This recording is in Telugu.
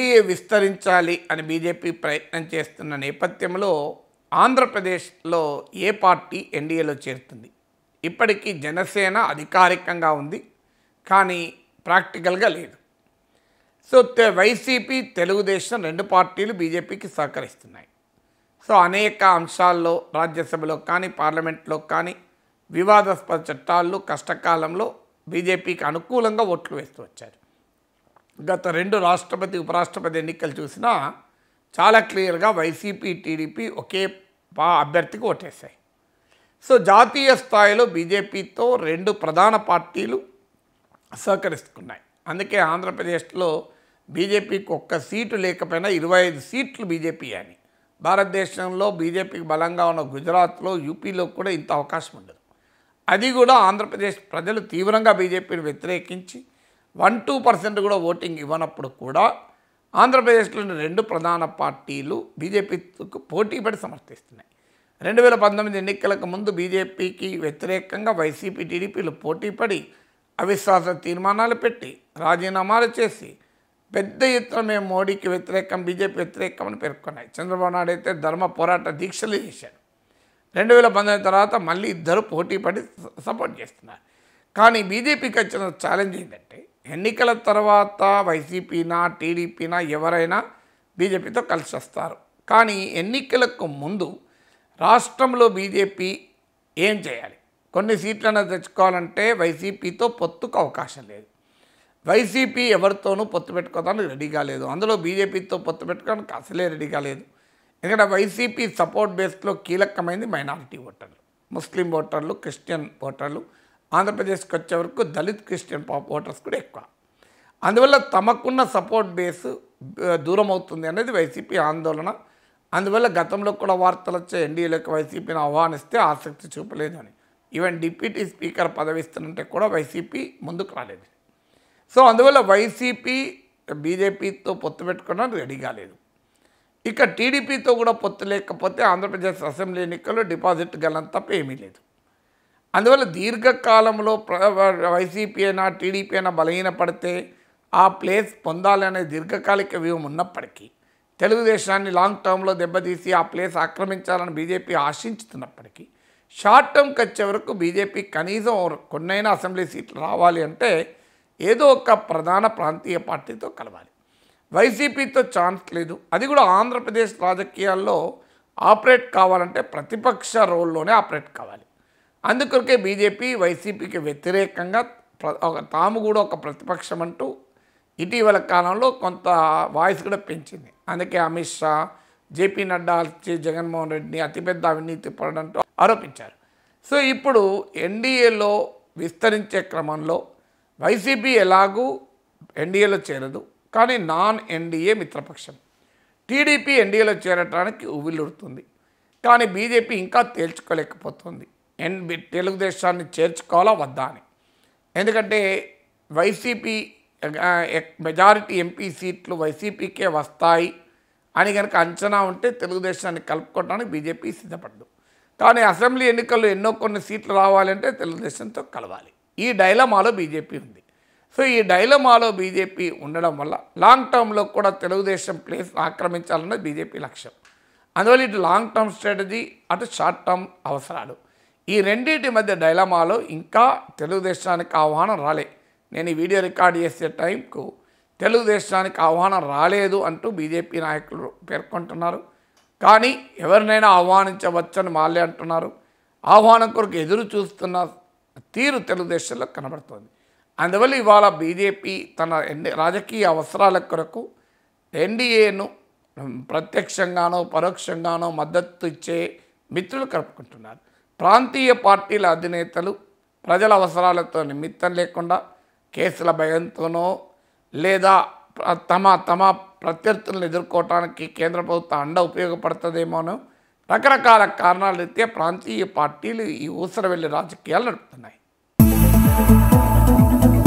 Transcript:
ఎన్డీఏ విస్తరించాలి అని బీజేపీ ప్రయత్నం చేస్తున్న నేపథ్యంలో ఆంధ్రప్రదేశ్లో ఏ పార్టీ ఎన్డీఏలో చేరుతుంది ఇప్పటికీ జనసేన అధికారికంగా ఉంది కానీ ప్రాక్టికల్గా లేదు సో తె- వైసీపీ తెలుగుదేశం రెండు పార్టీలు బీజేపీకి సహకరిస్తున్నాయి సో అనేక అంశాల్లో రాజ్యసభలో కానీ పార్లమెంట్లో కానీ వివాదాస్పద చట్టాల్లో కష్టకాలంలో బీజేపీకి అనుకూలంగా ఓట్లు వేస్తూ వచ్చారు గత రెండు రాష్ట్రపతి ఉపరాష్ట్రపతి ఎన్నికలు చూసినా చాలా క్లియర్గా వైసీపీ టీడీపీ ఒకే పా అభ్యర్థికి ఓటేశాయి సో జాతీయ స్థాయిలో బీజేపీతో రెండు ప్రధాన పార్టీలు సహకరిస్తున్నాయి అందుకే ఆంధ్రప్రదేశ్లో బీజేపీకి ఒక్క సీటు లేకపోయినా ఇరవై ఐదు సీట్లు బీజేపీ అని భారతదేశంలో బీజేపీకి బలంగా ఉన్న గుజరాత్లో యూపీలో కూడా ఇంత అవకాశం ఉండదు అది కూడా ఆంధ్రప్రదేశ్ ప్రజలు తీవ్రంగా బీజేపీని వ్యతిరేకించి వన్ టూ పర్సెంట్ కూడా ఓటింగ్ ఇవ్వనప్పుడు కూడా ఆంధ్రప్రదేశ్లోని రెండు ప్రధాన పార్టీలు బీజేపీకి పోటీపడి సమర్థిస్తున్నాయి రెండు వేల పంతొమ్మిది ఎన్నికలకు ముందు బీజేపీకి వ్యతిరేకంగా వైసీపీ టీడీపీలు పోటీపడి అవిశ్వాస తీర్మానాలు పెట్టి రాజీనామాలు చేసి పెద్ద ఎత్తున మేము మోడీకి వ్యతిరేకం బీజేపీ వ్యతిరేకం అని పేర్కొన్నాయి చంద్రబాబు నాయుడు అయితే ధర్మ పోరాట దీక్షలు చేశాడు రెండు వేల పంతొమ్మిది తర్వాత మళ్ళీ ఇద్దరు పోటీ పడి స- సపోర్ట్ చేస్తున్నారు కానీ బీజేపీకి వచ్చిన ఛాలెంజ్ ఏంటంటే ఎన్నికల తర్వాత వైసీపీనా టీడీపీనా ఎవరైనా బీజేపీతో కలిసి వస్తారు కానీ ఎన్నికలకు ముందు రాష్ట్రంలో బీజేపీ ఏం చేయాలి కొన్ని సీట్లను తెచ్చుకోవాలంటే వైసీపీతో పొత్తుకు అవకాశం లేదు వైసీపీ ఎవరితోనూ పొత్తు పెట్టుకోవడానికి రెడీగా లేదు అందులో బీజేపీతో పొత్తు పెట్టుకోవడానికి అసలే రెడీగా లేదు ఎందుకంటే వైసీపీ సపోర్ట్ బేస్లో కీలకమైంది మైనారిటీ ఓటర్లు ముస్లిం ఓటర్లు క్రిస్టియన్ ఓటర్లు ఆంధ్రప్రదేశ్కి వచ్చే వరకు దళిత్ క్రిస్టియన్ పాప్ ఓటర్స్ కూడా ఎక్కువ అందువల్ల తమకున్న సపోర్ట్ బేస్ ఆ, దూరం అవుతుంది అనేది వైసీపీ ఆందోళన అందువల్ల గతంలో కూడా వార్తలు వచ్చే ఎన్డీఏలోకి వైసీపీని ఆహ్వానిస్తే ఆసక్తి చూపలేదు అని ఈవెన్ డిప్యూటీ స్పీకర్ పదవి ఇస్తున్నంటే కూడా వైసీపీ ముందుకు రాలేదు సో అందువల్ల వైసీపీ బీజేపీతో పొత్తు పెట్టుకోవడానికి రెడీగా లేదు ఇక టీడీపీతో కూడా పొత్తు లేకపోతే ఆంధ్రప్రదేశ్ అసెంబ్లీ ఎన్నికల్లో డిపాజిట్ గలం తప్ప ఏమీ లేదు అందువల్ల దీర్ఘకాలంలో ప్ర- వైసీపీ అయినా టీడీపీ అయినా బలహీనపడితే ఆ ప్లేస్ పొందాలనే దీర్ఘకాలిక వ్యూహం ఉన్నప్పటికీ తెలుగుదేశాన్ని లాంగ్ టర్మ్లో దెబ్బతీసి ఆ ప్లేస్ ఆక్రమించాలని బీజేపీ ఆశించుతున్నప్పటికీ షార్ట్ టర్మ్కి వచ్చే వరకు బీజేపీ కనీసం కొన్నైనా అసెంబ్లీ సీట్లు రావాలి అంటే ఏదో ఒక ప్రధాన ప్రాంతీయ పార్టీతో కలవాలి వైసీపీతో ఛాన్స్ లేదు అది కూడా ఆంధ్రప్రదేశ్ రాజకీయాల్లో ఆపరేట్ కావాలంటే ప్రతిపక్ష రోల్లోనే ఆపరేట్ కావాలి అందుకొరకే బీజేపీ వైసీపీకి వ్యతిరేకంగా ప్ర- ఒక తాము కూడా ఒక ప్రతిపక్షం అంటూ ఇటీవల కాలంలో కొంత వాయిస్ కూడా పెంచింది అందుకే అమిత్ షా జేపీ నడ్డా వచ్చి జగన్మోహన్ రెడ్డిని అతిపెద్ద అవినీతి పరుడంటూ ఆరోపించారు సో ఇప్పుడు ఎన్డీఏలో విస్తరించే క్రమంలో వైసీపీ ఎలాగూ ఎన్డీఏలో చేరదు కానీ నాన్ ఎన్డీఏ మిత్రపక్షం టీడీపీ ఎన్డీఏలో చేరటానికి ఉవ్విల్లుడుతుంది కానీ బీజేపీ ఇంకా తేల్చుకోలేకపోతుంది ఎన్ తెలుగుదేశాన్ని చేర్చుకోవాలా వద్దా అని ఎందుకంటే వైసీపీ మెజారిటీ ఎంపీ సీట్లు వైసీపీకే వస్తాయి అని కనుక అంచనా ఉంటే తెలుగుదేశాన్ని కలుపుకోవడానికి బీజేపీ సిద్ధపడ్డు కానీ అసెంబ్లీ ఎన్నికల్లో ఎన్నో కొన్ని సీట్లు రావాలంటే తెలుగుదేశంతో కలవాలి ఈ డైలమాలో బీజేపీ ఉంది సో ఈ డైలమాలో బీజేపీ ఉండడం వల్ల లాంగ్ టర్మ్లో కూడా తెలుగుదేశం ప్లేస్ ఆక్రమించాలన్నది బీజేపీ లక్ష్యం అందువల్ల ఇటు లాంగ్ టర్మ్ స్ట్రాటజీ అటు షార్ట్ టర్మ్ అవసరాలు ఈ రెండింటి మధ్య డైలమాలో ఇంకా తెలుగుదేశానికి ఆహ్వానం రాలే నేను ఈ వీడియో రికార్డ్ చేసే టైంకు తెలుగుదేశానికి ఆహ్వానం రాలేదు అంటూ బీజేపీ నాయకులు పేర్కొంటున్నారు కానీ ఎవరినైనా ఆహ్వానించవచ్చని వాళ్ళే అంటున్నారు ఆహ్వానం కొరకు ఎదురు చూస్తున్న తీరు తెలుగుదేశంలో కనబడుతోంది అందువల్ల ఇవాళ బీజేపీ తన ఎన్ని రాజకీయ అవసరాల కొరకు ఎన్డీఏను ప్రత్యక్షంగానో పరోక్షంగానో మద్దతు ఇచ్చే మిత్రులు కలుపుకుంటున్నారు ప్రాంతీయ పార్టీల అధినేతలు ప్రజల అవసరాలతో నిమిత్తం లేకుండా కేసుల భయంతోనో లేదా ప్ర- తమ తమ ప్రత్యర్థులను ఎదుర్కోవటానికి కేంద్ర ప్రభుత్వం అండ ఉపయోగపడుతుందేమోనో రకరకాల కారణాల రీత్యా ప్రాంతీయ పార్టీలు ఈ ఊసరవెల్లి రాజకీయాలు నడుపుతున్నాయి